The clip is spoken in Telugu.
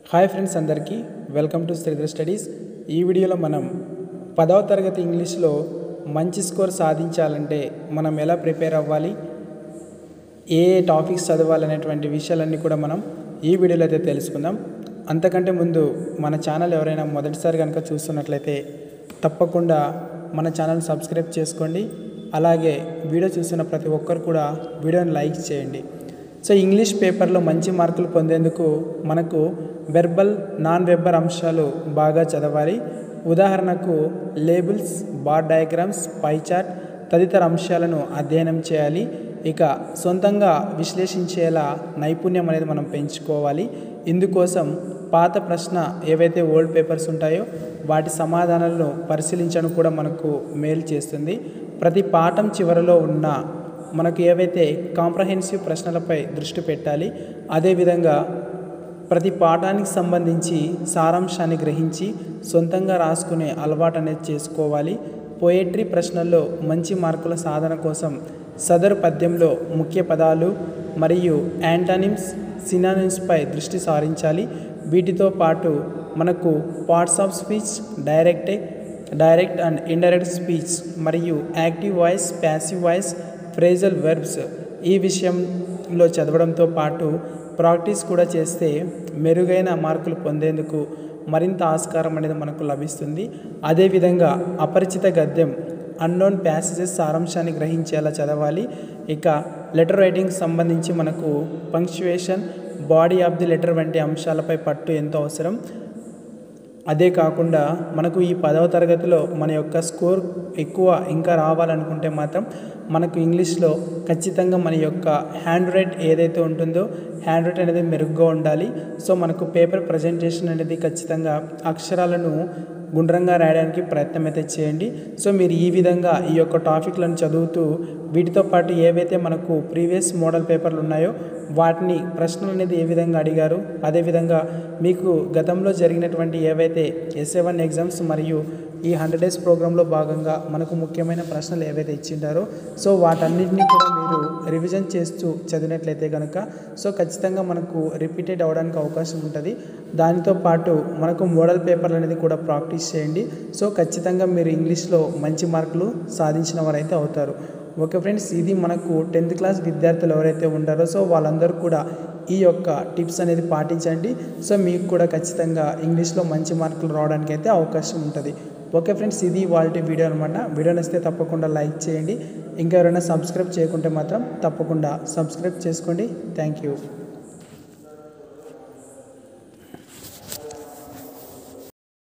హాయ్ ఫ్రెండ్స్ అందరికీ వెల్కమ్ టు శ్రీధర్ స్టడీస్ ఈ వీడియోలో మనం పదవ తరగతి ఇంగ్లీష్లో మంచి స్కోర్ సాధించాలంటే మనం ఎలా ప్రిపేర్ అవ్వాలి ఏ ఏ టాపిక్స్ చదవాలనేటువంటి విషయాలన్నీ కూడా మనం ఈ వీడియోలో అయితే తెలుసుకుందాం అంతకంటే ముందు మన ఛానల్ ఎవరైనా మొదటిసారి కనుక చూస్తున్నట్లయితే తప్పకుండా మన ఛానల్ సబ్స్క్రైబ్ చేసుకోండి అలాగే వీడియో చూస్తున్న ప్రతి ఒక్కరు కూడా వీడియోని లైక్ చేయండి సో ఇంగ్లీష్ పేపర్లో మంచి మార్కులు పొందేందుకు మనకు వెర్బల్ నాన్ వెర్బల్ అంశాలు బాగా చదవాలి ఉదాహరణకు labels bar diagrams pie chart తదితర అంశాలను అధ్యయనం చేయాలి ఇక సొంతంగా విశ్లేషించేలా నైపుణ్యం అనేది మనం పెంచుకోవాలి ఇందుకోసం పాత ప్రశ్న ఏవైతే ఓల్డ్ పేపర్స్ ఉంటాయో వాటి సమాధానాలను పరిశీలించడం కూడా మనకు మేలు చేస్తుంది ప్రతి పాఠం చివరలో ఉన్న మనకు ఏవైతే కాంప్రహెన్సివ్ ప్రశ్నలపై దృష్టి పెట్టాలి అదేవిధంగా ప్రతి పాఠానికి సంబంధించి సారాంశాన్ని గ్రహించి సొంతంగా రాసుకునే అలవాటు అనేది చేసుకోవాలి పోయట్రీ ప్రశ్నల్లో మంచి మార్కుల సాధన కోసం సదరు పద్యంలో ముఖ్య పదాలు మరియు యాంటానిమ్స్ సినానిమ్స్పై దృష్టి సారించాలి వీటితో పాటు మనకు parts of speech direct direct and indirect speech మరియు active voice passive voice phrasal verbs ఈ విషయంలో చదవడంతో పాటు ప్రాక్టీస్ కూడా చేస్తే మెరుగైన మార్కులు పొందేందుకు మరింత ఆస్కారం అనేది మనకు లభిస్తుంది అదేవిధంగా అపరిచిత గద్యం అన్నోన్ ప్యాసేజెస్ సారాంశాన్ని గ్రహించేలా చదవాలి ఇక లెటర్ రైటింగ్ సంబంధించి మనకు punctuation body of the letter వంటి అంశాలపై పట్టు ఎంతో అవసరం అదే కాకుండా మనకు ఈ పదవ తరగతిలో మన యొక్క స్కోర్ ఎక్కువ ఇంకా రావాలనుకుంటే మాత్రం మనకు ఇంగ్లీష్లో ఖచ్చితంగా మన యొక్క హ్యాండ్ రైట్ ఏదైతే ఉంటుందో హ్యాండ్ రైట్ అనేది మెరుగ్గా ఉండాలి సో మనకు పేపర్ ప్రజెంటేషన్ అనేది ఖచ్చితంగా అక్షరాలను గుండ్రంగా రాయడానికి ప్రయత్నం అయితే చేయండి సో మీరు ఈ విధంగా ఈ యొక్క టాపిక్లను చదువుతూ వీటితో పాటు ఏవైతే మనకు ప్రీవియస్ మోడల్ పేపర్లు ఉన్నాయో వాటిని ప్రశ్నలు అనేది ఏ విధంగా అడిగారు అదేవిధంగా మీకు గతంలో జరిగినటువంటి ఏవైతే ఎస్ఏ వన్ ఎగ్జామ్స్ మరియు ఈ హండ్రెడ్ డేస్ ప్రోగ్రాంలో భాగంగా మనకు ముఖ్యమైన ప్రశ్నలు ఏవైతే ఇచ్చిండారో సో వాటన్నిటిని కూడా మీరు రివిజన్ చేస్తూ చదివినట్లయితే కనుక సో ఖచ్చితంగా మనకు రిపీటెడ్ అవడానికి అవకాశం ఉంటుంది దానితో పాటు మనకు మోడల్ పేపర్లు అనేది కూడా ప్రాక్టీస్ చేయండి సో ఖచ్చితంగా మీరు ఇంగ్లీష్లో మంచి మార్కులు సాధించిన వారైతే అవుతారు ఓకే ఫ్రెండ్స్ ఇది మనకు టెన్త్ క్లాస్ విద్యార్థులు ఎవరైతే ఉంటారో సో వాళ్ళందరూ కూడా ఈ యొక్క టిప్స్ అనేది పాటించండి సో మీకు కూడా ఖచ్చితంగా ఇంగ్లీష్లో మంచి మార్కులు రావడానికి అయితే అవకాశం ఉంటుంది ఓకే ఫ్రెండ్స్ ఇది వాళ్ళ వీడియో అనమాట వీడియో నచ్చితే తప్పకుండా లైక్ చేయండి ఇంకా ఎవరైనా సబ్స్క్రైబ్ చేయకుంటే మాత్రం తప్పకుండా సబ్స్క్రైబ్ చేసుకోండి థ్యాంక్ యూ